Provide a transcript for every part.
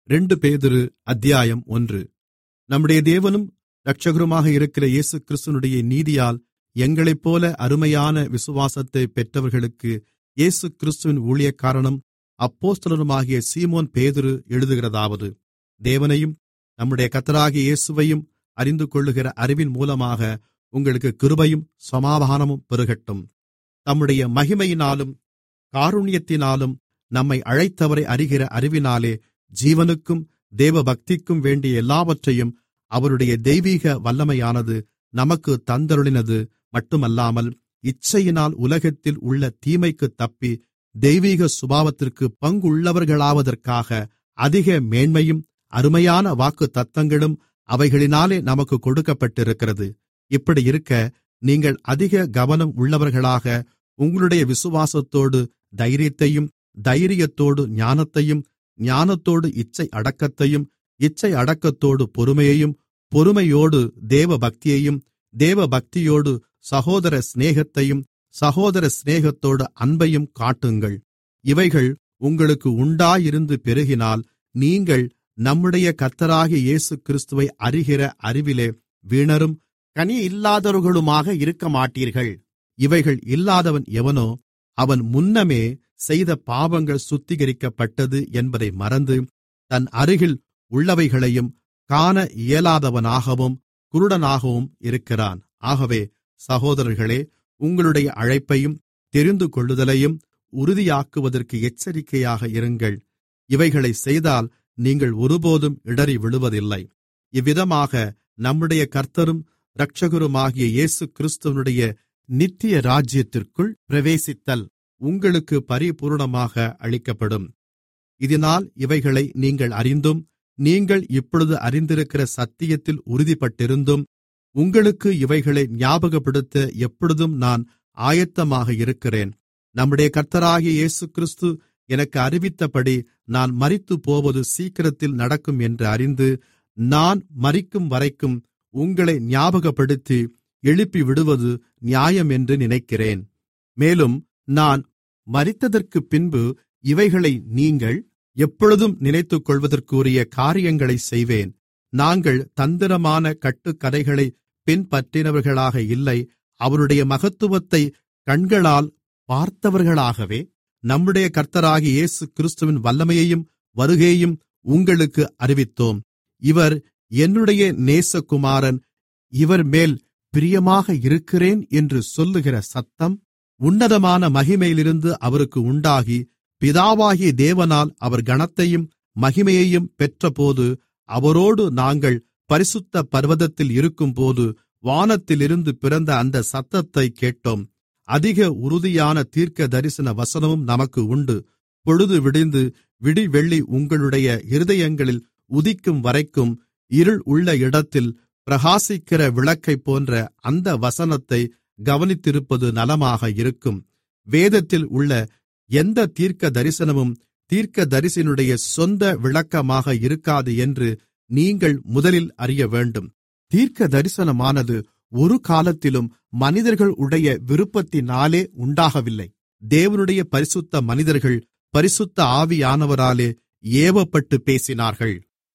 ரெண்டு பேதுரு அத்தியாயம் ஒன்று நம்முடைய தேவனும் இரட்சகருமாக இருக்கிற இயேசு கிறிஸ்துவனுடைய நீதியால் எங்களைப்போல அருமையான விசுவாசத்தை பெற்றவர்களுக்கு இயேசு கிறிஸ்துவின் ஊழியக்காரனும் அப்போஸ்தலனுமாகிய சீமோன் பேதுரு எழுதுகிறதாவது தேவனையும் நம்முடைய கத்தராகிய இயேசுவையும் அறிந்து கொள்ளுகிற அறிவின் மூலமாக உங்களுக்கு கிருபையும் சமாதானமும் பெருகட்டும் தம்முடைய மகிமையினாலும் காருண்யத்தினாலும் நம்மை அழைத்தவரை அறிகிற அறிவினாலே ஜீவனுக்கும் தேவபக்திக்கும் வேண்டிய எல்லாவற்றையும் அவருடைய தெய்வீக வல்லமையானது நமக்கு தந்தருளினது மட்டுமல்லாமல் இச்சையினால் உலகத்தில் உள்ள தீமைக்கு தப்பி தெய்வீக சுபாவத்திற்கு பங்குள்ளவர்களாவதற்காக அதிக மேன்மையும் அருமையான வாக்கு தத்தங்களும் அவைகளினாலே நமக்கு கொடுக்கப்பட்டிருக்கிறது இப்படி இருக்க நீங்கள் அதிக கவனம் உள்ளவர்களாக உங்களுடைய விசுவாசத்தோடு தைரியத்தையும் தைரியத்தோடு ஞானத்தையும் ஞானத்தோடு இச்சை அடக்கத்தையும் இச்சை அடக்கத்தோடு பொறுமையையும் பொறுமையோடு தேவ பக்தியையும் தேவ பக்தியோடு சகோதர சிநேகத்தையும் சகோதர சிநேகத்தோடு அன்பையும் காட்டுங்கள் இவைகள் உங்களுக்கு உண்டாயிருந்து பெருகினால் நீங்கள் நம்முடைய கர்த்தராகிய இயேசு கிறிஸ்துவை அறிகிற அறிவிலே வீணரும் கனி இல்லாதவர்களுமாக இருக்கமாட்டீர்கள் இவைகள் இல்லாதவன் எவனோ அவன் முன்னமே செய்த பாவங்கள் சுத்திகரிக்கப்பட்டது என்பதை மறந்து தன் அருகில் உள்ளவைகளையும் காண இயலாதவனாகவும் குருடனாகவும் இருக்கிறான் ஆகவே சகோதரர்களே உங்களுடைய அழைப்பையும் தெரிந்து கொள்ளுதலையும் உறுதியாக்குவதற்கு எச்சரிக்கையாக இருங்கள் இவைகளை செய்தால் நீங்கள் ஒருபோதும் இடறி விழுவதில்லை இவ்விதமாக நம்முடைய கர்த்தரும் இரட்சகருமாகிய இயேசு கிறிஸ்துவனுடைய நித்திய ராஜ்யத்திற்குள் பிரவேசித்தல் உங்களுக்கு பரிபூர்ணமாக அளிக்கப்படும் இதனால் இவைகளை நீங்கள் அறிந்தும் நீங்கள் இப்பொழுது அறிந்திருக்கிற சத்தியத்தில் உறுதிப்பட்டிருந்தும் உங்களுக்கு இவைகளை ஞாபகப்படுத்த எப்பொழுதும் நான் ஆயத்தமாக இருக்கிறேன் நம்முடைய கர்த்தராகிய இயேசு கிறிஸ்து எனக்கு அறிவித்தபடி நான் மரித்துப் போவது சீக்கிரத்தில் நடக்கும் என்று அறிந்து நான் மரிக்கும் வரைக்கும் உங்களை ஞாபகப்படுத்தி எழுப்பி விடுவது நியாயம் என்று நினைக்கிறேன் மேலும் நான் மரித்ததற்குப் பின்பு இவைகளை நீங்கள் எப்பொழுதும் நினைத்துக்கொள்வதற்குரிய காரியங்களைச் செய்வேன் நாங்கள் தந்திரமான கட்டுக்கதைகளை பின்பற்றினவர்களாக இல்லை அவருடைய மகத்துவத்தை கண்களால் பார்த்தவர்களாகவே நம்முடைய கர்த்தராகிய இயேசு கிறிஸ்துவின் வல்லமையையும் வருகையையும் உங்களுக்கு அறிவித்தோம் இவர் என்னுடைய நேசகுமாரன் இவர் மேல் பிரியமாக இருக்கிறேன் என்று சொல்லுகிற சத்தம் உன்னதமான மகிமையிலிருந்து அவருக்கு உண்டாகி பிதாவாகிய தேவனால் அவர் கனத்தையும் மகிமையையும் பெற்றபோது அவரோடு நாங்கள் பரிசுத்த பர்வதத்தில் இருக்கும்போது வானத்திலிருந்து பிறந்த அந்த சத்தத்தை கேட்டோம் அதிக உறுதியான தீர்க்க தரிசன வசனமும் நமக்கு உண்டு பொழுது விடிந்து விடிவெள்ளி உங்களுடைய இருதயங்களில் உதிக்கும் வரைக்கும் இருள் உள்ள இடத்தில் பிரகாசிக்கிற விளக்கைப் போன்ற அந்த வசனத்தை கவனித்திருப்பது நலமாக இருக்கும் வேதத்தில் உள்ள எந்த தீர்க்க தரிசனமும் தீர்க்க தரிசனுடைய சொந்த விளக்கமாக இருக்காது என்று நீங்கள் முதலில் அறிய வேண்டும் தீர்க்க தரிசனமானது ஒரு காலத்திலும் மனிதர்கள் உடைய விருப்பத்தினாலே உண்டாகவில்லை தேவனுடைய பரிசுத்த மனிதர்கள் பரிசுத்த ஆவியானவராலே ஏவப்பட்டு பேசினார்கள்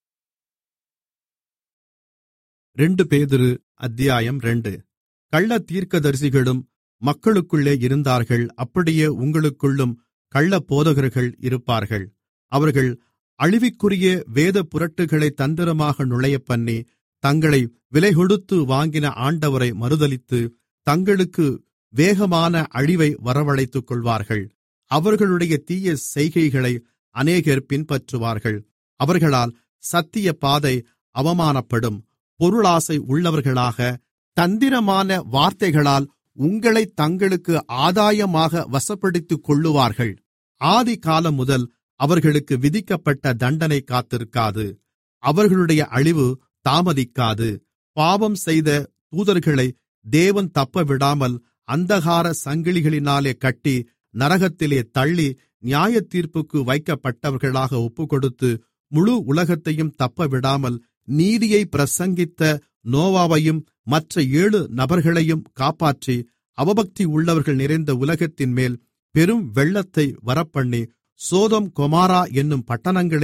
ரெண்டு பேதுரு அத்தியாயம் ரெண்டு கள்ள தீர்க்கதரிசிகளும் மக்களுக்குள்ளே இருந்தார்கள் அப்படியே உங்களுக்குள்ளும் கள்ள போதகர்கள் இருப்பார்கள் அவர்கள் அழிவிற்குரிய வேத புரட்டுகளை தந்திரமாக நுழையப்பண்ணி தங்களை விலைகொடுத்து வாங்கின ஆண்டவரை மறுதலித்து தங்களுக்கு வேகமான அழிவை வரவழைத்துக் கொள்வார்கள் அவர்களுடைய தீய செய்கைகளை அநேகர் பின்பற்றுவார்கள் அவர்களால் சத்திய பாதை அவமானப்படும் பொருளாசை உள்ளவர்களாக தந்திரமான வார்த்தைகளால் உங்களை தங்களுக்கு ஆதாயமாக வசப்படுத்திக் கொள்ளுவார்கள் ஆதி காலம் முதல் அவர்களுக்கு விதிக்கப்பட்ட தண்டனை காத்திருக்காது அவர்களுடைய அழிவு தாமதிக்காது பாவம் செய்த தூதர்களை தேவன் தப்பவிடாமல் அந்தகார சங்கிலிகளினாலே கட்டி நரகத்திலே தள்ளி நியாயத்தீர்ப்புக்கு வைக்கப்பட்டவர்களாக ஒப்புக்கொடுத்து முழு உலகத்தையும் தப்பவிடாமல் நீதியை பிரசங்கித்த நோவாவையும் மற்ற ஏழு நபர்களையும் காப்பாற்றி அவபக்தி உள்ளவர்கள் நிறைந்த உலகத்தின்மேல் பெரும் வெள்ளத்தை வரப்பண்ணி சோதோம் கொமாரா என்னும் பட்டணங்களையும்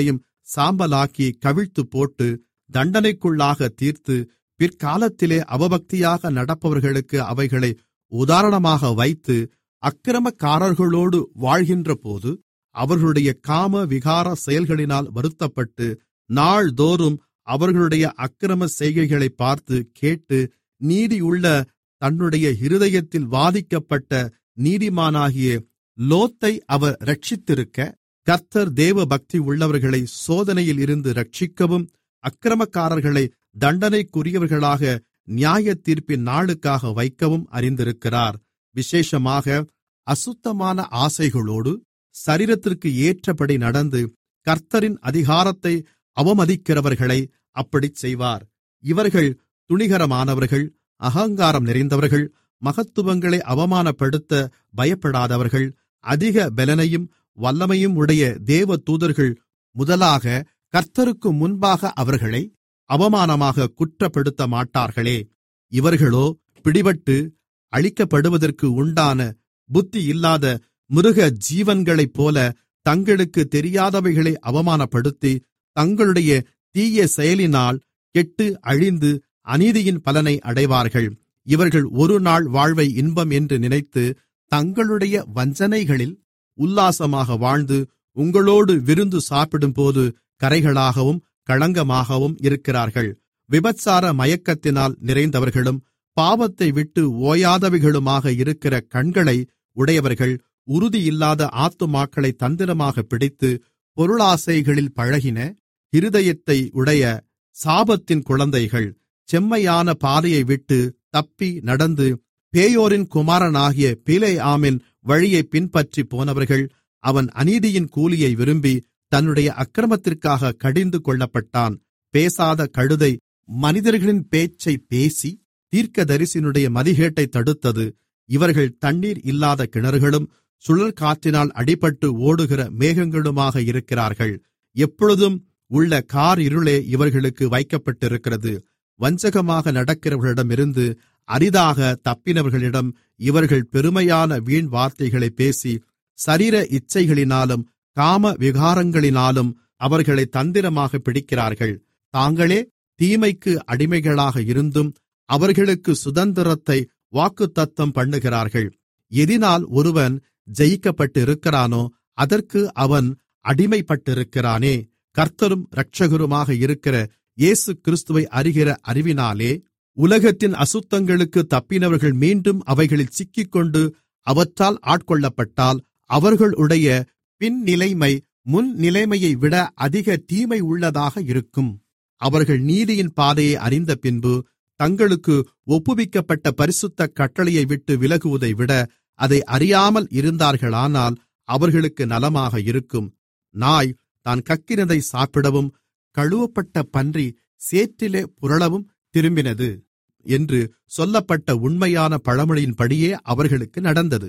சாம்பலாக்கி கவிழ்த்துப்போட்டு தண்டனைக்குள்ளாக தீர்த்து பிற்காலத்திலே அவபக்தியாக நடப்பவர்களுக்கு அவைகளை உதாரணமாக வைத்து அக்கிரமக்காரர்களோடு வாழ்கின்றபோது அவர்களுடைய காம விகார செயல்களினால் வருத்தப்பட்டு நாள்தோறும் அவர்களுடைய அக்கிரம செய்கைகளை பார்த்து கேட்டு நீதியுள்ள தன்னுடைய இருதயத்தில் வாதிக்கப்பட்ட நீதிமானாகிய லோத்தை அவர் ரட்சித்திருக்க கர்த்தர் தேவ பக்தி உள்ளவர்களை சோதனையில் இருந்து ரட்சிக்கவும் அக்கிரமக்காரர்களை தண்டனைக்குரியவர்களாக நியாய தீர்ப்பின் நாளுக்காக வைக்கவும் அறிந்திருக்கிறார் விசேஷமாக அசுத்தமான ஆசைகளோடு சரீரத்திற்கு ஏற்றபடி நடந்து கர்த்தரின் அதிகாரத்தை அவமதிக்கிறவர்களை அப்படிச் செய்வார் இவர்கள் துணிகரமானவர்கள் அகங்காரம் நிறைந்தவர்கள் மகத்துவங்களை அவமானப்படுத்த பயப்படாதவர்கள் அதிக பலனையும் வல்லமையும் உடைய தேவ தூதர்கள் முதலாக கர்த்தருக்கு முன்பாக அவர்களை அவமானமாக குற்றப்படுத்த மாட்டார்களே இவர்களோ பிடிபட்டு அழிக்கப்படுவதற்கு உண்டான புத்தி இல்லாத மிருக ஜீவன்களைப் போல தங்களுக்கு தெரியாதவைகளை அவமானப்படுத்தி தங்களுடைய தீய செயலினால் கெட்டு அழிந்து அநீதியின் பலனை அடைவார்கள் இவர்கள் ஒரு நாள் வாழ்வை இன்பம் என்று நினைத்து தங்களுடைய வஞ்சனைகளில் உல்லாசமாக வாழ்ந்து உங்களோடு விருந்து சாப்பிடும்போது கரைகளாகவும் களங்கமாகவும் இருக்கிறார்கள் விபச்சார மயக்கத்தினால் நிறைந்தவர்களும் பாவத்தை விட்டு ஓயாதவைகளுமாக இருக்கிற கண்களை உடையவர்கள் உறுதியில்லாத ஆத்துமாக்களை தந்திரமாக பிடித்து பொருளாசைகளில் பழகின இருதயத்தை உடைய சாபத்தின் குழந்தைகள் செம்மையான பாதையை விட்டு தப்பி நடந்து பேயோரின் குமாரனாகிய பிலேயாமின் வழியை பின்பற்றி போனவர்கள் அவன் அநீதியின் கூலியை விரும்பி தன்னுடைய அக்கிரமத்திற்காக கடிந்து கொள்ளப்பட்டான் பேசாத கழுதை மனிதர்களின் பேச்சை பேசி தீர்க்கதரிசினுடைய மதிகேட்டை தடுத்தது இவர்கள் தண்ணீர் இல்லாத கிணறுகளும் சுழல் காற்றினால் அடிபட்டு ஓடுகிற மேகங்களுமாக இருக்கிறார்கள் எப்பொழுதும் உள்ள கார் இருளே இவர்களுக்கு வைக்கப்பட்டிருக்கிறது வஞ்சகமாக நடக்கிறவர்களிடமிருந்து அரிதாக தப்பினவர்களிடம் இவர்கள் பெருமையான வீண் வார்த்தைகளை பேசி சரீர இச்சைகளினாலும் காம விகாரங்களினாலும் அவர்களை தந்திரமாக பிடிக்கிறார்கள் தாங்களே தீமைக்கு அடிமைகளாக இருந்தும் அவர்களுக்கு சுதந்திரத்தை வாக்குத்தத்தம் பண்ணுகிறார்கள் எதினால் ஒருவன் ஜெயிக்கப்பட்டிருக்கிறானோ அதற்கு அவன் அடிமைப்பட்டிருக்கிறானே கர்த்தரும் இரட்சகருமாக இருக்கிற இயேசு கிறிஸ்துவை அறிகிற அறிவினாலே உலகத்தின் அசுத்தங்களுக்கு தப்பினவர்கள் மீண்டும் அவைகளில் சிக்கிக்கொண்டு அவற்றால் ஆட்கொள்ளப்பட்டால் அவர்களுடைய பின்னிலைமை முன்னிலைமையை விட அதிக தீமை உள்ளதாக இருக்கும் அவர்கள் நீதியின் பாதையை அறிந்த பின்பு தங்களுக்கு ஒப்புவிக்கப்பட்ட பரிசுத்த கட்டளையை விட்டு விலகுவதை விட அதை அறியாமல் இருந்தார்களானால் அவர்களுக்கு நலமாக இருக்கும் நாய் தான் கக்கினதை சாப்பிடவும் கழுவப்பட்ட பன்றி சேற்றிலே புரளவும் திரும்பினது என்று சொல்லப்பட்ட உண்மையான பழமொழியின்படியே அவர்களுக்கு நடந்தது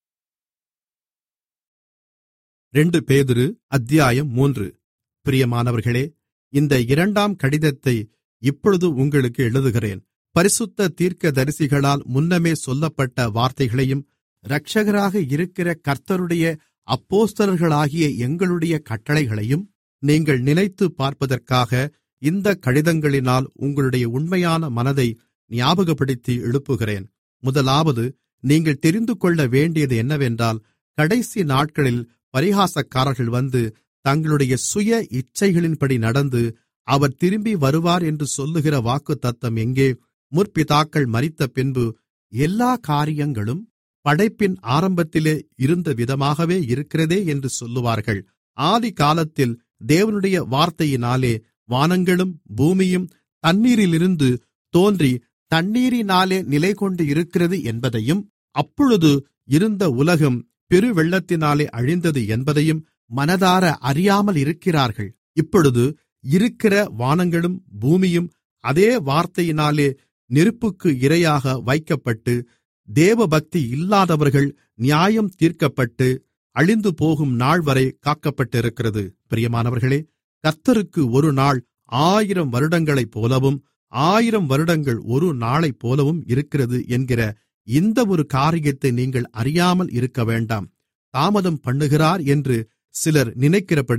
ரெண்டு பேதுரு அத்தியாயம் மூன்று பிரியமானவர்களே இந்த இரண்டாம் கடிதத்தை இப்பொழுது உங்களுக்கு எழுதுகிறேன் பரிசுத்த தீர்க்கதரிசிகளால் முன்னமே சொல்லப்பட்ட வார்த்தைகளையும் இரட்சகராக இருக்கிற கர்த்தருடைய அப்போஸ்தலர்களாகிய எங்களுடைய கட்டளைகளையும் நீங்கள் நினைத்து பார்ப்பதற்காக இந்த கடிதங்களினால் உங்களுடைய உண்மையான மனதை ஞாபகப்படுத்தி எழுப்புகிறேன் முதலாவது நீங்கள் தெரிந்துகொள்ள வேண்டியது என்னவென்றால் கடைசி நாட்களில் பரிகாசக்காரர்கள் வந்து தங்களுடைய சுய இச்சைகளின்படி நடந்து அவர் திரும்பி வருவார் என்று சொல்லுகிற வாக்குத்தத்தம் எங்கே முற்பிதாக்கள் மரித்த பின்பு எல்லா காரியங்களும் படைப்பின் ஆரம்பத்திலே இருந்த விதமாகவே இருக்கிறதே என்று சொல்லுவார்கள் ஆதி காலத்தில் தேவனுடைய வார்த்தையினாலே வானங்களும் பூமியும் தண்ணீரிலிருந்து தோன்றி தண்ணீரினாலே நிலைகொண்டு இருக்கிறது என்பதையும் அப்பொழுது இருந்த உலகம் பெருவெள்ளத்தினாலே அழிந்தது என்பதையும் மனதார அறியாமல் இருக்கிறார்கள் இப்பொழுது இருக்கிற வானங்களும் பூமியும் அதே வார்த்தையினாலே நெருப்புக்கு இரையாக வைக்கப்பட்டு தேவபக்தி இல்லாதவர்கள் நியாயம் தீர்க்கப்பட்டு அழிந்து போகும் நாள்வரை காக்கப்பட்டிருக்கிறது பிரியமானவர்களே கர்த்தருக்கு ஒரு நாள் ஆயிரம் வருடங்களைப் போலவும் ஆயிரம் வருடங்கள் ஒரு நாளைப் போலவும் இருக்கிறது என்கிற இந்த ஒரு காரியத்தை நீங்கள் அறியாமல் இருக்க வேண்டாம் தாமதம் பண்ணுகிறார் என்று சிலர் நினைக்கிறபடி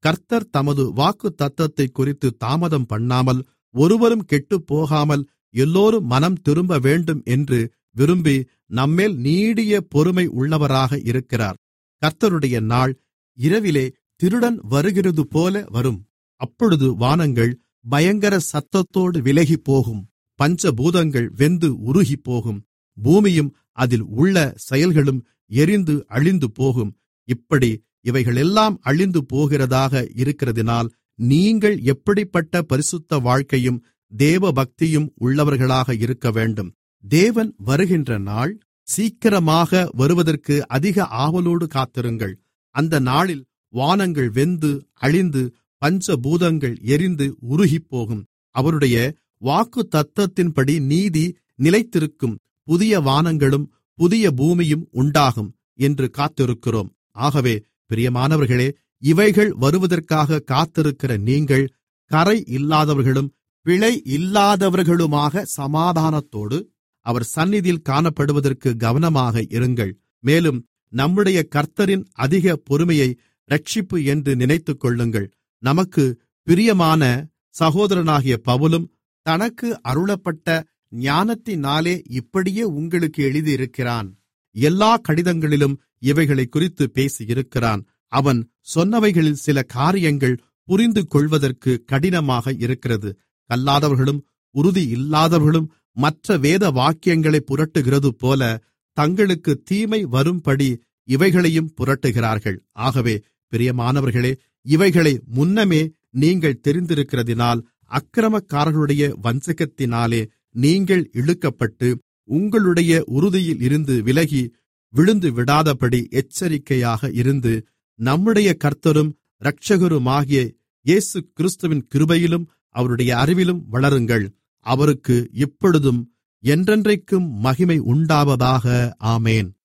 கர்த்தர் தமது வாக்குத்தத்தத்தைக் குறித்து தாமதம் பண்ணாமல் ஒருவரும் கெட்டுப்போகாமல் எல்லோரும் மனம் திரும்ப வேண்டும் என்று விரும்பி நம்மேல் நீடிய பொறுமை உள்ளவராக இருக்கிறார் கர்த்தருடைய நாள் இரவிலே திருடன் வருகிறது போல வரும் அப்பொழுது வானங்கள் பயங்கர சத்தத்தோடு விலகி போகும் பஞ்சபூதங்கள் வெந்து உருகி போகும் பூமியும் அதில் உள்ள செயல்களும் எரிந்து அழிந்து போகும் இப்படி இவைகளெல்லாம் அழிந்து போகிறதாக இருக்கிறதினால் நீங்கள் எப்படிப்பட்ட பரிசுத்த வாழ்க்கையும் தேவ பக்தியும் உள்ளவர்களாக இருக்க வேண்டும் தேவன் வருகின்ற நாள் சீக்கிரமாக வருவதற்கு அதிக ஆவலோடு காத்திருங்கள் அந்த நாளில் வானங்கள் வெந்து அழிந்து பஞ்சபூதங்கள் எரிந்து உருகிப்போகும் அவருடைய வாக்கு தத்தத்தின்படி நீதி நிலைத்திருக்கும் புதிய வானங்களும் புதிய பூமியும் உண்டாகும் என்று காத்திருக்கிறோம் ஆகவே பிரியமானவர்களே இவைகள் வருவதற்காக காத்திருக்கிற நீங்கள் கரை இல்லாதவர்களும் பிழை இல்லாதவர்களுமாக சமாதானத்தோடு அவர் சந்நிதியில் காணப்படுவதற்கு கவனமாக இருங்கள் மேலும் நம்முடைய கர்த்தரின் அதிக பொறுமையை ரட்சிப்பு என்று நினைத்துக்கொள்ளுங்கள் நமக்கு பிரியமான சகோதரனாகிய பவுலும் தனக்கு அருளப்பட்ட ஞானத்தினாலே இப்படியே உங்களுக்கு எழுதியிருக்கிறான் எல்லா கடிதங்களிலும் இவைகளை குறித்து பேசியிருக்கிறான் அவன் சொன்னவைகளில் சில காரியங்கள் புரிந்து கொள்வதற்கு கடினமாக இருக்கிறது கல்லாதவர்களும் உறுதி இல்லாதவர்களும் மற்ற வேத வாக்கியங்களை புரட்டுகிறது போல தங்களுக்கு தீமை வரும்படி இவைகளையும் புரட்டுகிறார்கள் ஆகவே பிரியமானவர்களே இவைகளை முன்னமே நீங்கள் தெரிந்திருக்கிறதினால் அக்கிரமக்காரர்களுடைய வஞ்சகத்தினாலே நீங்கள் இழுக்கப்பட்டு உங்களுடைய உறுதியில் இருந்து விலகி விழுந்து விடாதபடி எச்சரிக்கையாக இருந்து நம்முடைய கர்த்தரும் இரட்சகருமாகிய இயேசு கிறிஸ்துவின் கிருபையிலும் அவருடைய அறிவிலும் வளருங்கள் அவருக்கு இப்பொழுதும் என்றென்றைக்கும் மகிமை உண்டாவதாக ஆமேன்